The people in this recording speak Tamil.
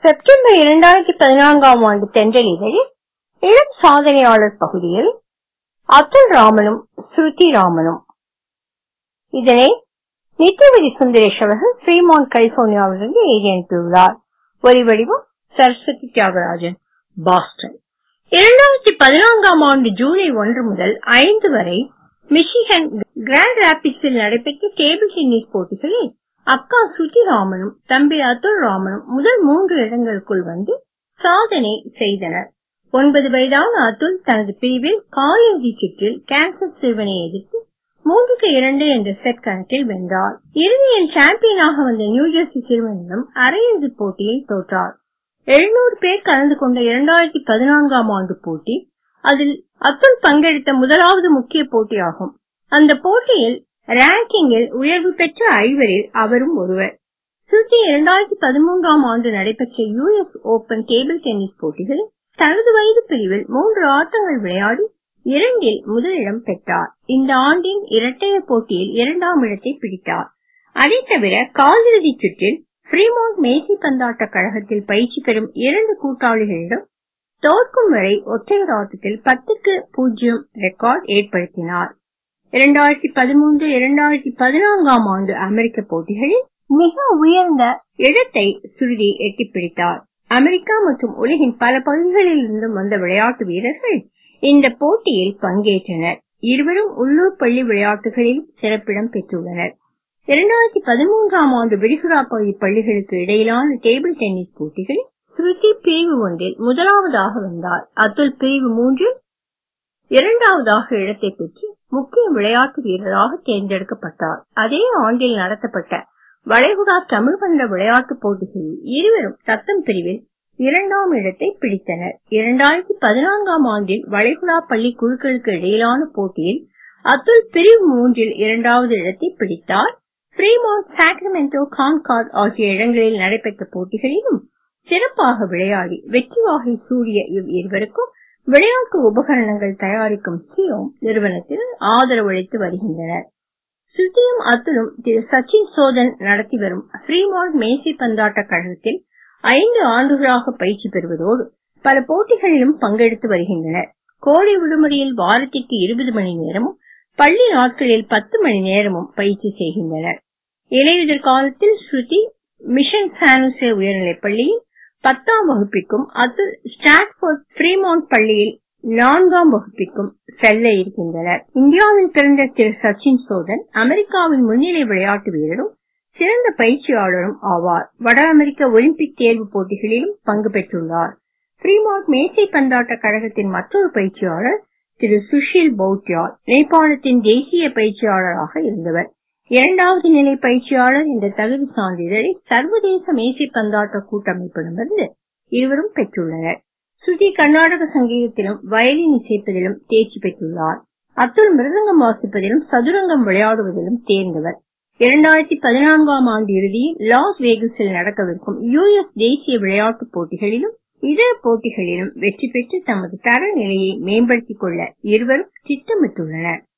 செப்டம்பர் இரண்டாயிரத்தி பதினான்காம் ஆண்டு தென்றல் இதழில் இளம் சாதனையாளர் பகுதியில் அத்துல் ராமனும் ஸ்ருதி ராமனும் இதனை நித்யவதி சுந்தரேஷ் அவர்கள் ஃப்ரீமான் கலிபோர்னியாவிலிருந்து எழுதி அனுப்பியுள்ளார் ஒலிவடிவம் சரஸ்வதி தியாகராஜன் பாஸ்டன் இரண்டாயிரத்தி பதினான்காம் ஆண்டு ஜூலை ஒன்று முதல் ஐந்து வரை மிஷிகன் கிராண்ட் ராபிட்ஸில் நடைபெற்ற டேபிள் டென்னிஸ் போட்டிகளில் அக்கா சுதி ராமனும் தம்பி அதுல் ராமனும் முதல் மூன்று இடங்களுக்குள் வந்து சாதனை செய்தனர் ஒன்பது வயதான அதுல் தனது பிரிவில் காலிறுதி சுற்றில் கேன்சர் சிறுவனை எதிர்த்து மூன்றுக்கு இரண்டு என்ற செட் கணக்கில் வென்றார் இறுதியில் சாம்பியனாக வந்த நியூஜெர்சி சிறுவனிடம் அரையிறுதிப் போட்டியில் தோற்றார் எழுநூறு பேர் கலந்து கொண்ட இரண்டாயிரத்தி பதினான்காம் ஆண்டு போட்டி அதில் அத்துல் பங்கெடுத்த முதலாவது முக்கிய போட்டியாகும் அந்த போட்டியில் ரேங்கிங்கில் உயர்வு பெற்ற ஐவரில் அவரும் ஒருவர் சுருதி இரண்டாயிரத்தி பதிமூன்றாம் ஆண்டு நடைபெற்ற யுஎஸ் ஓபன் டேபிள் டென்னிஸ் போட்டிகளில் தனது வயது பிரிவில் மூன்று ஆட்டங்கள் விளையாடி இரண்டில் முதலிடம் பெற்றார் இந்த ஆண்டின் இரட்டையர் போட்டியில் இரண்டாம் இடத்தை பிடித்தார் அதைத் தவிர காலிறுதி சுற்றில் ஃப்ரீமோண்ட் மேசி பந்தாட்ட கழகத்தில் பயிற்சி பெறும் இரண்டு கூட்டாளிகளிடம் தோற்கும் வரை ஒற்றையர் ஆட்டத்தில் பத்துக்கு பூஜ்ஜியம் ரெக்கார்ட் ஏற்படுத்தினார் இரண்டாயிரத்தி பதிமூன்று இரண்டாயிரத்தி பதினான்காம் ஆண்டு அமெரிக்க போட்டிகளில் மிக உயர்ந்த இடத்தை சுருதி எட்டிப் பிடித்தார் அமெரிக்கா மற்றும் உலகின் பல பகுதிகளில் இருந்தும் வந்த விளையாட்டு வீரர்கள் இந்த போட்டியில் பங்கேற்றனர் இருவரும் உள்ளூர் பள்ளி விளையாட்டுகளிலும் சிறப்பிடம் பெற்றுள்ளனர் இரண்டாயிரத்தி பதிமூன்றாம் ஆண்டு விரிகுடா பகுதி பள்ளிகளுக்கு இடையிலான டேபிள் டென்னிஸ் போட்டிகளில் ஸ்ருதி பிரிவு ஒன்றில் முதலாவதாக வந்தார் அதுல் பிரிவு மூன்றில் இரண்டாவதாக இடத்தை பெற்று முக்கிய விளையாட்டு வீரராக தேர்ந்தெடுக்கப்பட்டார் அதே ஆண்டில் நடத்தப்பட்ட வளைகுடா தமிழ் கண்ட விளையாட்டுப் போட்டிகளில் இருவரும் தத்தம் பிரிவில் இரண்டாம் இடத்தை பிடித்தனர் இரண்டாயிரத்தி பதினான்காம் ஆண்டில் வளைகுடா பள்ளி குழுக்களுக்கு இடையிலான போட்டியில் அதுல் பிரிவு மூன்றில் இரண்டாவது இடத்தை பிடித்தார் ஃப்ரீமோண்ட் சாக்ரமெண்டோ கான்கார்ட் ஆகிய இடங்களில் நடைபெற்ற போட்டிகளிலும் சிறப்பாக விளையாடி வெற்றி வாகை சூடிய இவ் இருவருக்கும் விளையாட்டு உபகரணங்கள் தயாரிக்கும் சியோம் நிறுவனத்தில் ஆதரவு அளித்து வருகின்றனர் சுத்தியும் அத்துலும் திரு சச்சின் சோதன் நடத்தி வரும் ஃப்ரீமாண்ட் மேசி பந்தாட்ட கழகத்தில் ஐந்து ஆண்டுகளாக பயிற்சி பெறுவதோடு பல போட்டிகளிலும் பங்கெடுத்து வருகின்றனர் கோடை விடுமுறையில் வாரத்திற்கு இருபது மணி நேரமும் பள்ளி நாட்களில் பத்து மணி நேரமும் பயிற்சி செய்கின்றனர் இலையுதிர் காலத்தில் ஸ்ருதி மிஷன் சானுசே உயர்நிலைப் பள்ளியில் பத்தாம் வகுப்பிற்கும் அதுல் ஸ்டாட்போர்ட் ஃப்ரீமவுண்ட் பள்ளியில் நான்காம் வகுப்பிற்கும் செல்ல இருக்கின்றனர் இந்தியாவில் பிறந்த திரு சச்சின் சோதன் அமெரிக்காவின் முன்னிலை விளையாட்டு வீரரும் சிறந்த பயிற்சியாளரும் ஆவார் வட அமெரிக்க ஒலிம்பிக் தேர்வு போட்டிகளிலும் பங்கு பெற்றுள்ளார் ஃப்ரீமவுண்ட் மேசை பந்தாட்ட கழகத்தின் மற்றொரு பயிற்சியாளர் திரு சுஷில் பௌட்யால் நேபாளத்தின் தேசிய பயிற்சியாளராக இருந்தவர் இரண்டாவது நிலை பயிற்சியாளர் என்ற தகுதி சான்றிதழை சர்வதேச மேசை பந்தாட்ட கூட்டமைப்பிடமிருந்து இருவரும் பெற்றுள்ளனர் சுதி கர்நாடக சங்கீதத்திலும் வயலின் இசைப்பதிலும் தேர்ச்சி பெற்றுள்ளார் அத்துல் மிருதங்கம் வாசிப்பதிலும் சதுரங்கம் விளையாடுவதிலும் தேர்ந்தவர் இரண்டாயிரத்தி பதினான்காம் ஆண்டு இறுதியில் லாஸ் வேகஸில் நடக்கவிருக்கும் யுஎஸ் தேசிய விளையாட்டுப் போட்டிகளிலும் இதர போட்டிகளிலும் வெற்றி பெற்று தமது தர நிலையை மேம்படுத்திக் கொள்ள இருவரும் திட்டமிட்டுள்ளனர்